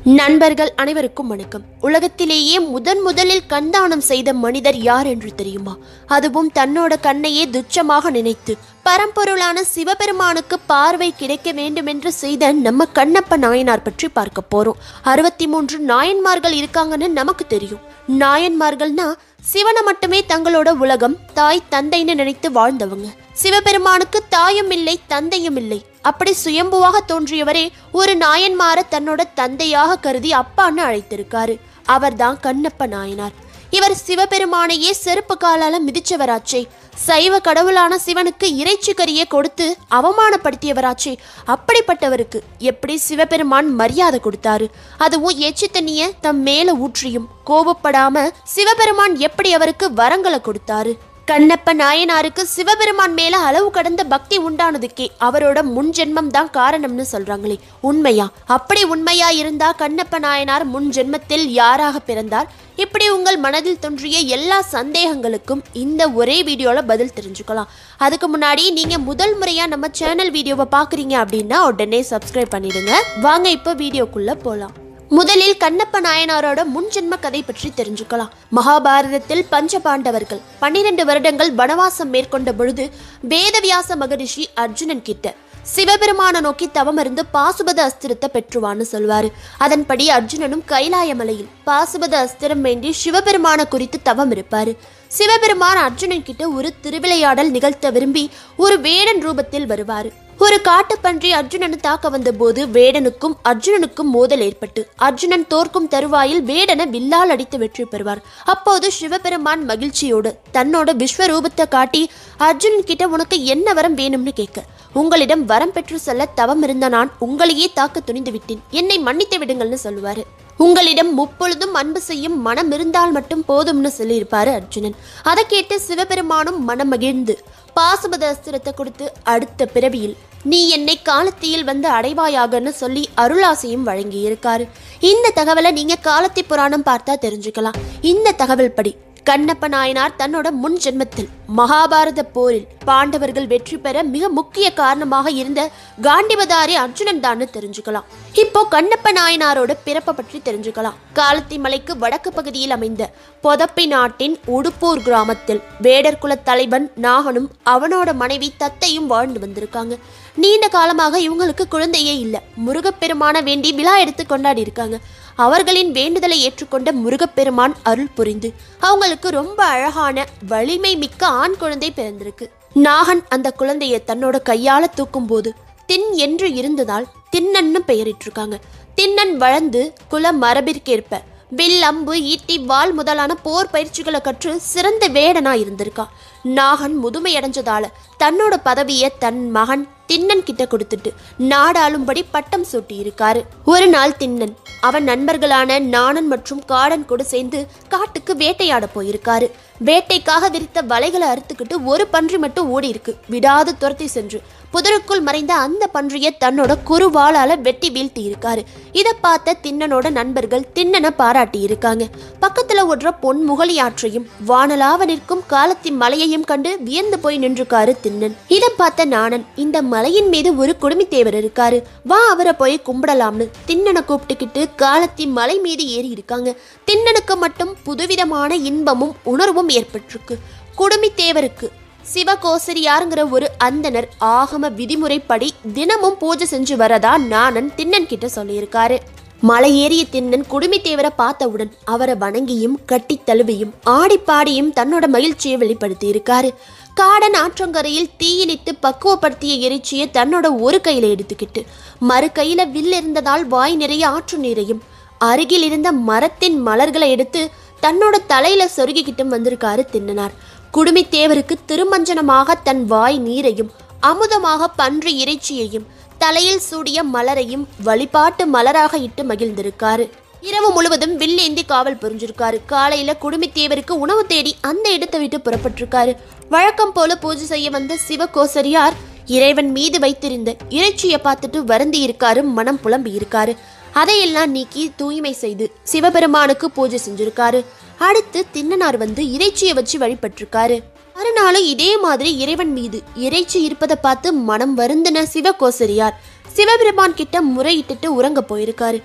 நண்பர்கள் அனைவருக்கும் வணக்கம் உலகத்திலேயே முதன் முதலில் கண்தானம் செய்த மனிதர் யார் என்று தெரியுமா அதுவும் தன்னோட கண்ணையே துச்சமாக நினைத்து பரம்பொருளான சிவபெருமானுக்கு பார்வை கிடைக்க வேண்டுமென்று செய்த நம்ம கண்ணப்ப நாயனார் பற்றி பார்க்க போறோம் அறுபத்தி மூன்று நாயன்மார்கள் இருக்காங்கன்னு நமக்கு தெரியும் நாயன்மார்கள்னா சிவனை மட்டுமே தங்களோட உலகம் தாய் தந்தைன்னு நினைத்து வாழ்ந்தவங்க சிவபெருமானுக்கு தாயும் இல்லை தந்தையும் இல்லை அப்படி சுயம்புவாக தோன்றியவரே ஒரு நாயன்மார தன்னோட தந்தையாக கருதி அப்பான்னு அழைத்திருக்காரு அவர்தான் கண்ணப்ப நாயனார் இவர் சிவபெருமானையே செருப்பு காலால மிதிச்சவராச்சே சைவ கடவுளான சிவனுக்கு இறைச்சி கறியை கொடுத்து அவமானப்படுத்தியவராச்சே அப்படிப்பட்டவருக்கு எப்படி சிவபெருமான் மரியாதை கொடுத்தாரு அதுவும் எச்சி தண்ணிய தம் மேல ஊற்றியும் கோபப்படாம சிவபெருமான் எப்படி அவருக்கு வரங்களை கொடுத்தாரு கண்ணப்ப நாயனாருக்கு சிவபெருமான் மேல அளவு கடந்த பக்தி உண்டானதுக்கே அவரோட முன் ஜென்மம் தான் காரணம்னு சொல்றாங்களே உண்மையா அப்படி உண்மையா இருந்தா கண்ணப்ப நாயனார் முன் ஜென்மத்தில் யாராக பிறந்தார் இப்படி உங்கள் மனதில் தோன்றிய எல்லா சந்தேகங்களுக்கும் இந்த ஒரே வீடியோல பதில் தெரிஞ்சுக்கலாம் அதுக்கு முன்னாடி நீங்க முதல் முறையா நம்ம சேனல் வீடியோவை பாக்குறீங்க அப்படின்னா உடனே சப்ஸ்கிரைப் பண்ணிடுங்க வாங்க இப்போ வீடியோக்குள்ள போலாம் முதலில் கண்ணப்ப நாயனாரோட முன்ஜென்ம கதை பற்றி தெரிஞ்சுக்கலாம் மகாபாரதத்தில் பஞ்ச பாண்டவர்கள் பன்னிரண்டு வருடங்கள் வனவாசம் மேற்கொண்ட பொழுது வேதவியாச மகரிஷி அர்ஜுனன் கிட்ட சிவபெருமான நோக்கி தவம் இருந்து பாசுபத அஸ்திரத்தை பெற்றுவான்னு சொல்வாரு அதன்படி அர்ஜுனனும் கைலாய மலையில் பாசுபத அஸ்திரம் வேண்டி சிவபெருமான குறித்து தவம் இருப்பாரு சிவபெருமான் அர்ஜுனன் கிட்ட ஒரு திருவிளையாடல் நிகழ்த்த விரும்பி ஒரு வேடன் ரூபத்தில் வருவாரு ஒரு காட்டுப்பன்றி அர்ஜுனனை தாக்க வந்தபோது வேடனுக்கும் அர்ஜுனனுக்கும் மோதல் ஏற்பட்டு அர்ஜுனன் தோற்கும் தருவாயில் வேடனை வில்லால் அடித்து வெற்றி பெறுவார் அப்போது சிவபெருமான் மகிழ்ச்சியோடு தன்னோட விஸ்வரூபத்தை காட்டி அர்ஜுனன் கிட்ட உனக்கு என்ன வரம் வேணும்னு கேட்க உங்களிடம் வரம் பெற்று செல்ல தவம் இருந்த நான் உங்களையே தாக்க துணிந்து விட்டேன் என்னை மன்னித்து விடுங்கள்னு சொல்லுவாரு உங்களிடம் முப்பொழுதும் அன்பு செய்யும் மனம் இருந்தால் மட்டும் போதும்னு சொல்லியிருப்பாரு அர்ஜுனன் அதை கேட்டு சிவபெருமானும் மனம் மகிழ்ந்து பாசுபத அஸ்திரத்தை கொடுத்து அடுத்த பிறவியில் நீ என்னை காலத்தியில் வந்து அடைவாயாகன்னு சொல்லி அருளாசையும் வழங்கி இருக்காரு இந்த தகவலை நீங்க காலத்தி புராணம் பார்த்தா தெரிஞ்சுக்கலாம் இந்த தகவல் படி கண்ணப்ப நாயனார் தன்னோட முன் ஜென்மத்தில் மகாபாரத போரில் பாண்டவர்கள் வெற்றி பெற மிக முக்கிய காரணமாக இருந்த காண்டிபதாரி அர்ஜுனன் தான் தெரிஞ்சுக்கலாம் இப்போ கண்ணப்ப நாயனாரோட பிறப்பை பற்றி தெரிஞ்சுக்கலாம் காலத்தி மலைக்கு வடக்கு பகுதியில் அமைந்த பொதப்பை நாட்டின் உடுப்பூர் கிராமத்தில் வேடர் குல தலைவன் நாகனும் அவனோட மனைவி தத்தையும் வாழ்ந்து வந்திருக்காங்க நீண்ட காலமாக இவங்களுக்கு குழந்தையே இல்லை முருகப்பெருமான வேண்டி விழா எடுத்து கொண்டாடி இருக்காங்க அவர்களின் வேண்டுதலை ஏற்றுக்கொண்ட முருகப்பெருமான் அருள் புரிந்து அவங்களுக்கு ரொம்ப அழகான வலிமை மிக்க ஆண் குழந்தை பிறந்திருக்கு நாகன் அந்த குழந்தையை தன்னோட கையால தூக்கும்போது தின் என்று இருந்ததால் தின்னன்னு பெயரிட்டிருக்காங்க தின்னன் வளர்ந்து குல மரபிற்கேற்ப வில் அம்பு ஈட்டி வாள் முதலான போர் பயிற்சிகளை கற்று சிறந்த வேடனா இருந்திருக்கான் நாகன் முதுமை அடைஞ்சதால தன்னோட பதவியை தன் மகன் தின்னன் கிட்ட கொடுத்துட்டு நாடாளும்படி பட்டம் சூட்டி இருக்காரு ஒரு நாள் தின்னன் அவன் நண்பர்களான நாணன் மற்றும் காடன் கூட சேர்ந்து காட்டுக்கு வேட்டையாட போயிருக்காரு வேட்டைக்காக விரித்த வலைகளை அறுத்துக்கிட்டு ஒரு பன்றி மட்டும் ஓடி இருக்கு விடாது துரத்தி சென்று புதருக்குள் மறைந்த அந்த பன்றியை தன்னோட குறுவாளால வெட்டி வீழ்த்தி இருக்காரு இதை பார்த்த தின்னனோட நண்பர்கள் தின்னனை பாராட்டி இருக்காங்க பக்கத்துல ஓடுற பொன் முகலியாற்றையும் வானலாவ நிற்கும் காலத்தின் மலையையும் கண்டு வியந்து போய் நின்றுக்காரு தின்னன் இதை பார்த்த நாணன் இந்த மலையின் மீது ஒரு குடுமித்தேவர் இருக்காரு வா அவரை போய் கும்பிடலாம்னு தின்னனை கூப்பிட்டுக்கிட்டு காலத்தி மலை மீது ஏறி இருக்காங்க தின்னனுக்கு மட்டும் புதுவிதமான இன்பமும் உணர்வும் ஏற்பட்டிருக்கு குடுமித்தேவருக்கு சிவகோசரியாருங்கிற ஒரு அந்தனர் ஆகம விதிமுறைப்படி தினமும் பூஜை செஞ்சு வரதா நாணன் தின்னன் கிட்ட சொல்லியிருக்காரு மலை ஏறிய தின்னன் குடுமித்தேவரை பார்த்தவுடன் அவரை வணங்கியும் கட்டி தழுவியும் ஆடிப்பாடியும் தன்னோட மகிழ்ச்சியை வெளிப்படுத்தி இருக்காரு காடன் ஆற்றங்கரையில் தீயிலிட்டு பக்குவப்படுத்திய இறைச்சியை தன்னோட ஒரு கையில எடுத்துக்கிட்டு மறு கையில வில் இருந்ததால் வாய் நிறைய ஆற்று நீரையும் அருகில் இருந்த மரத்தின் மலர்களை எடுத்து தன்னோட தலையில சொருகிக்கிட்டும் வந்திருக்காரு தின்னனார் குடுமித்தேவருக்கு திருமஞ்சனமாக தன் வாய் நீரையும் அமுதமாக பன்றி இறைச்சியையும் தலையில் சூடிய மலரையும் வழிபாட்டு மலராக இட்டு மகிழ்ந்திருக்காரு இரவு முழுவதும் வில்லேந்தி காவல் புரிஞ்சிருக்காரு காலையில குடுமித்தேவருக்கு உணவு தேடி அந்த இடத்தை விட்டு புறப்பட்டிருக்காரு வழக்கம் போல பூஜை செய்ய வந்த சிவகோசரியார் இறைவன் மீது வைத்திருந்த இறைச்சியை பார்த்துட்டு வருந்தி இருக்காரு மனம் புலம்பி இருக்காரு அதையெல்லாம் நீக்கி தூய்மை செய்து சிவபெருமானுக்கு பூஜை செஞ்சிருக்காரு அடுத்து தின்னனார் வந்து இறைச்சியை வச்சு வழிபட்டிருக்காரு மறுநாளும் இதே மாதிரி இறைவன் மீது இறைச்சி இருப்பதை பார்த்து மனம் வருந்தின சிவகோசரியார் சிவபெருமான் கிட்ட முறையிட்டுட்டு உறங்க போயிருக்காரு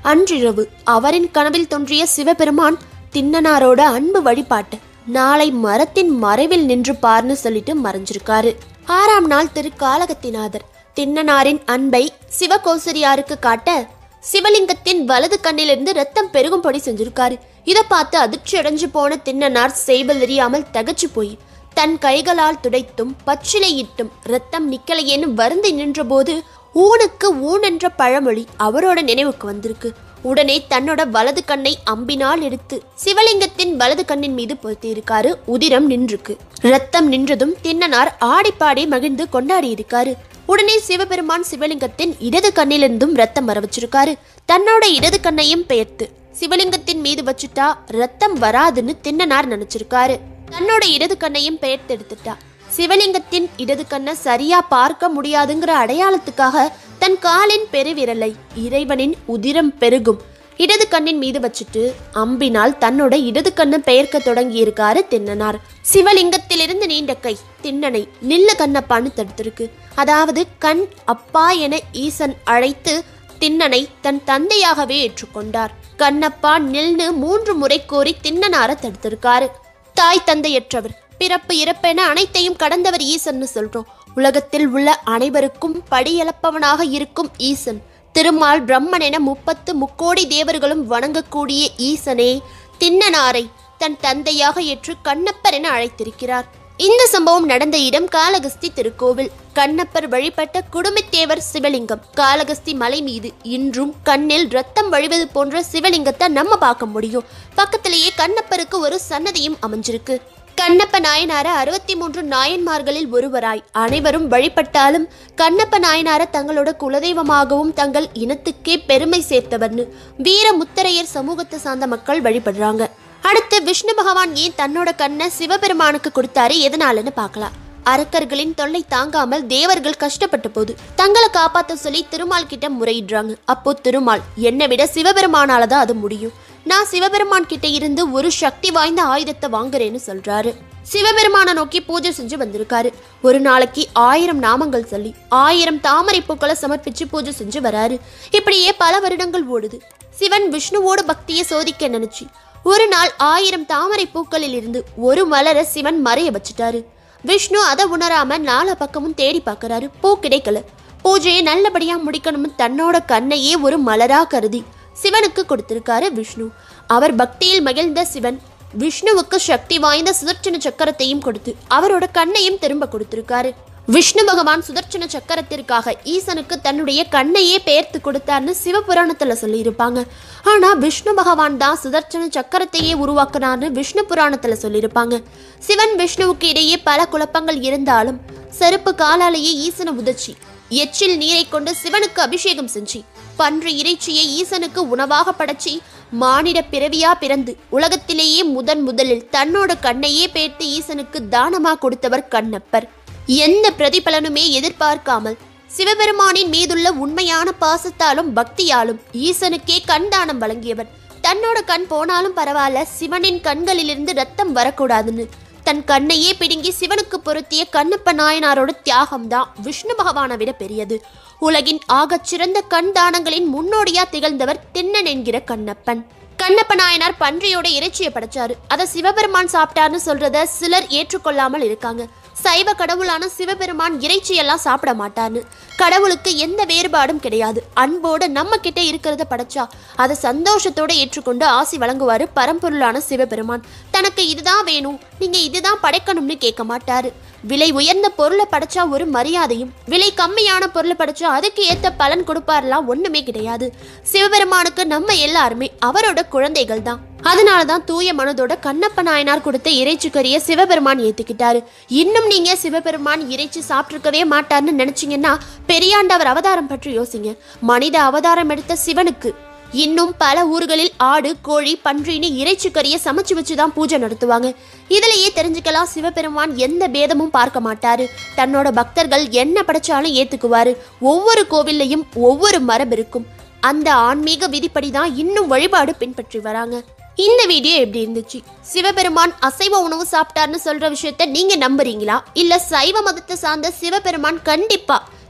அன்றிரவு அவரின் கனவில் தோன்றிய சிவபெருமான் தின்னனாரோட அன்பு வழிபாட்டு நாளை மரத்தின் மறைவில் நின்று பார்னு சொல்லிட்டு மறைஞ்சிருக்காரு ஆறாம் நாள் திரு காலகத்திநாதர் தின்னனாரின் அன்பை சிவகோசரியாருக்கு காட்ட சிவலிங்கத்தின் வலது கண்ணிலிருந்து ரத்தம் பெருகும்படி செஞ்சிருக்காரு இதை பார்த்து அதிர்ச்சி அடைஞ்சு போன தின்னனார் செய்வல் எறியாமல் தகச்சு போய் தன் கைகளால் துடைத்தும் பச்சிலையிட்டும் ரத்தம் நிக்கலையேன்னு வருந்தி நின்றபோது ஊனுக்கு ஊன் என்ற பழமொழி அவரோட நினைவுக்கு வந்திருக்கு உடனே தன்னோட வலது கண்ணை அம்பினால் எடுத்து சிவலிங்கத்தின் வலது கண்ணின் மீது பொருத்தி இருக்காரு உதிரம் நின்றுக்கு ரத்தம் நின்றதும் தின்னனார் ஆடிப்பாடி மகிழ்ந்து கொண்டாடி இருக்காரு உடனே சிவபெருமான் சிவலிங்கத்தின் இடது கண்ணிலிருந்தும் ரத்தம் வர வச்சிருக்காரு தன்னோட இடது கண்ணையும் பெயர்த்து சிவலிங்கத்தின் மீது வச்சுட்டா ரத்தம் வராதுன்னு தின்னனார் நினைச்சிருக்காரு தன்னோட இடது கண்ணையும் பெயர்த்து எடுத்துட்டா சிவலிங்கத்தின் இடது கண்ணை சரியா பார்க்க முடியாதுங்கிற அடையாளத்துக்காக தன் காலின் பெருவிரலை இறைவனின் உதிரம் பெருகும் இடது கண்ணின் மீது வச்சுட்டு அம்பினால் தன்னோட இடது கண்ணை பெயர்க்க தொடங்கி இருக்காரு தின்னனார் சிவலிங்கத்திலிருந்து நீண்ட கை தின்னனை நில்ல கண்ணப்பான்னு தடுத்திருக்கு அதாவது கண் அப்பா என ஈசன் அழைத்து தின்னனை தன் தந்தையாகவே ஏற்றுக்கொண்டார் கண்ணப்பா நில்னு மூன்று முறை கோரி தின்னனார தடுத்திருக்காரு தாய் தந்தையற்றவர் பிறப்பு இறப்பென அனைத்தையும் கடந்தவர் ஈசன்னு சொல்றோம் உலகத்தில் உள்ள அனைவருக்கும் படியளப்பவனாக இருக்கும் ஈசன் திருமால் பிரம்மன் என முப்பத்து முக்கோடி தேவர்களும் வணங்கக்கூடிய ஈசனே தின்னனாரை தன் தந்தையாக ஏற்று கண்ணப்பர் என அழைத்திருக்கிறார் இந்த சம்பவம் நடந்த இடம் காளகஸ்தி திருக்கோவில் கண்ணப்பர் வழிபட்ட குடும்பத்தேவர் சிவலிங்கம் காளகஸ்தி மலை மீது இன்றும் கண்ணில் ரத்தம் வழிவது போன்ற சிவலிங்கத்தை நம்ம பார்க்க முடியும் பக்கத்திலேயே கண்ணப்பருக்கு ஒரு சன்னதியும் அமைஞ்சிருக்கு கண்ணப்ப நாயனார அறுபத்தி மூன்று நாயன்மார்களில் ஒருவராய் அனைவரும் வழிபட்டாலும் கண்ணப்ப நாயனார தங்களோட குலதெய்வமாகவும் தங்கள் இனத்துக்கே பெருமை சேர்த்தவர்னு வீர முத்தரையர் சமூகத்தை சார்ந்த மக்கள் வழிபடுறாங்க அடுத்து விஷ்ணு பகவான் ஏன் தன்னோட கண்ணை சிவபெருமானுக்கு கொடுத்தாரு எதனாலன்னு பார்க்கலாம் அரக்கர்களின் தொல்லை தாங்காமல் தேவர்கள் கஷ்டப்பட்ட போது தங்களை காப்பாத்த சொல்லி திருமால் கிட்ட முறையிடுறாங்க அப்போ திருமால் என்னை விட சிவபெருமானால தான் அது முடியும் நான் சிவபெருமான் கிட்ட இருந்து ஒரு சக்தி வாய்ந்த ஆயுதத்தை வாங்குறேன்னு சொல்றாரு சிவபெருமானை நோக்கி பூஜை செஞ்சு வந்திருக்காரு ஒரு நாளைக்கு ஆயிரம் நாமங்கள் சொல்லி ஆயிரம் தாமரை பூக்களை சமர்ப்பிச்சு பூஜை செஞ்சு வராரு இப்படியே பல வருடங்கள் ஓடுது சிவன் விஷ்ணுவோட பக்தியை சோதிக்க நினைச்சு ஒரு நாள் ஆயிரம் தாமரை பூக்களில் இருந்து ஒரு மலரை சிவன் மறைய வச்சுட்டாரு விஷ்ணு அதை உணராம நாலா பக்கமும் தேடி பார்க்கறாரு பூ கிடைக்கல பூஜையை நல்லபடியா முடிக்கணும்னு தன்னோட கண்ணையே ஒரு மலரா கருதி சிவனுக்கு கொடுத்திருக்காரு விஷ்ணு அவர் பக்தியில் மகிழ்ந்த சிவன் விஷ்ணுவுக்கு சக்தி வாய்ந்த சுதர்சன சக்கரத்தையும் கொடுத்து அவரோட கண்ணையும் திரும்ப கொடுத்திருக்காரு விஷ்ணு பகவான் சுதர்சன சக்கரத்திற்காக ஈசனுக்கு தன்னுடைய கண்ணையே பெயர்த்து கொடுத்தார்னு சிவபுராணத்துல சொல்லியிருப்பாங்க ஆனா விஷ்ணு பகவான் தான் சுதர்சன சக்கரத்தையே உருவாக்குனார்னு விஷ்ணு புராணத்துல சொல்லியிருப்பாங்க சிவன் விஷ்ணுவுக்கு இடையே பல குழப்பங்கள் இருந்தாலும் செருப்பு காலாலேயே ஈசனை உதச்சி எச்சில் நீரை கொண்டு சிவனுக்கு அபிஷேகம் செஞ்சு பன்றி இறைச்சியை ஈசனுக்கு உணவாக படைச்சி மானிட பிறவியா பிறந்து உலகத்திலேயே முதன் முதலில் தன்னோட கண்ணையே பேர்த்து ஈசனுக்கு தானமா கொடுத்தவர் கண்ணப்பர் எந்த பிரதிபலனுமே எதிர்பார்க்காமல் சிவபெருமானின் மீதுள்ள உண்மையான பாசத்தாலும் பக்தியாலும் ஈசனுக்கே கண் தானம் வழங்கியவர் தன்னோட கண் போனாலும் பரவாயில்ல சிவனின் கண்களிலிருந்து ரத்தம் வரக்கூடாதுன்னு தன் கண்ணையே பிடுங்கி சிவனுக்கு பொருத்திய கண்ணப்ப நாயனாரோட தியாகம் தான் விஷ்ணு பகவானை விட பெரியது உலகின் ஆகச் சிறந்த கண் தானங்களின் முன்னோடியா திகழ்ந்தவர் திண்ணன் என்கிற கண்ணப்பன் கண்ணப்ப நாயனார் பன்றியோட இறைச்சியை படைச்சாரு அதை சிவபெருமான் சாப்பிட்டார்னு சொல்றத சிலர் ஏற்றுக்கொள்ளாமல் இருக்காங்க சைவ கடவுளான சிவபெருமான் இறைச்சியெல்லாம் சாப்பிட மாட்டார்னு கடவுளுக்கு எந்த வேறுபாடும் கிடையாது அன்போடு நம்ம கிட்ட இருக்கிறத படைச்சா அதை சந்தோஷத்தோட ஏற்றுக்கொண்டு ஆசி வழங்குவாரு பரம்பொருளான சிவபெருமான் தனக்கு இதுதான் வேணும் நீங்க இதுதான் படைக்கணும்னு கேட்க மாட்டாரு விலை உயர்ந்த பொருளை படைச்சா ஒரு மரியாதையும் விலை கம்மியான பொருளை படைச்சா அதுக்கு ஏத்த பலன் கொடுப்பாரெல்லாம் ஒண்ணுமே கிடையாது சிவபெருமானுக்கு நம்ம எல்லாருமே அவரோட குழந்தைகள் தான் அதனாலதான் தூய மனதோட கண்ணப்ப நாயனார் கொடுத்த இறைச்சி கறிய சிவபெருமான் ஏத்துக்கிட்டாரு இன்னும் நீங்க சிவபெருமான் இறைச்சி சாப்பிட்டிருக்கவே மாட்டார்னு நினைச்சீங்கன்னா பெரியாண்டவர் அவதாரம் பற்றி யோசிங்க மனித அவதாரம் எடுத்த சிவனுக்கு இன்னும் பல ஊர்களில் ஆடு கோழி பன்றின்னு இறைச்சி கறியை சமைச்சு வச்சுதான் பூஜை நடத்துவாங்க இதுலயே தெரிஞ்சுக்கலாம் சிவபெருமான் எந்த பேதமும் பார்க்க மாட்டாரு தன்னோட பக்தர்கள் என்ன படைச்சாலும் ஏத்துக்குவாரு ஒவ்வொரு கோவில்லையும் ஒவ்வொரு மரபு இருக்கும் அந்த ஆன்மீக விதிப்படி தான் இன்னும் வழிபாடு பின்பற்றி வராங்க இந்த வீடியோ எப்படி இருந்துச்சு சிவபெருமான் அசைவ உணவு சாப்பிட்டார்னு சொல்ற விஷயத்த நீங்க நம்புறீங்களா இல்ல சைவ மதத்தை சார்ந்த சிவபெருமான் கண்டிப்பா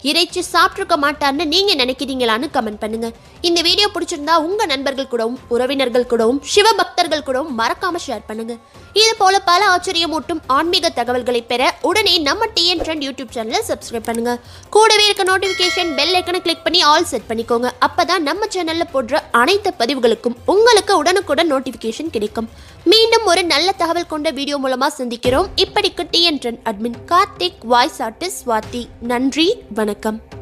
இறைச்சி சாப்பிட்ருக்க மாட்டார்னு நீங்க நினைக்கிறீங்களான்னு கமெண்ட் பண்ணுங்க இந்த வீடியோ பிடிச்சிருந்தா உங்க நண்பர்கள் கூடவும் உறவினர்கள் கூடவும் சிவபக்தர்கள் கூடவும் மறக்காம ஷேர் பண்ணுங்க இது போல பல ஆச்சரியமூட்டும் ஆன்மீக தகவல்களை பெற உடனே நம்ம டிஎன் ட்ரெண்ட் யூடியூப் சேனலை சப்ஸ்கிரைப் பண்ணுங்க கூடவே இருக்க நோட்டிஃபிகேஷன் பெல் ஐக்கனை கிளிக் பண்ணி ஆல் செட் பண்ணிக்கோங்க அப்பதான் நம்ம சேனல்ல போடுற அனைத்து பதிவுகளுக்கும் உங்களுக்கு உடனுக்குடன் நோட்டிஃபிகேஷன் கிடைக்கும் மீண்டும் ஒரு நல்ல தகவல் கொண்ட வீடியோ மூலமா சந்திக்கிறோம் இப்படிக்கு TN trend admin Karthik voice artist Swathi நன்றி வணக்கம்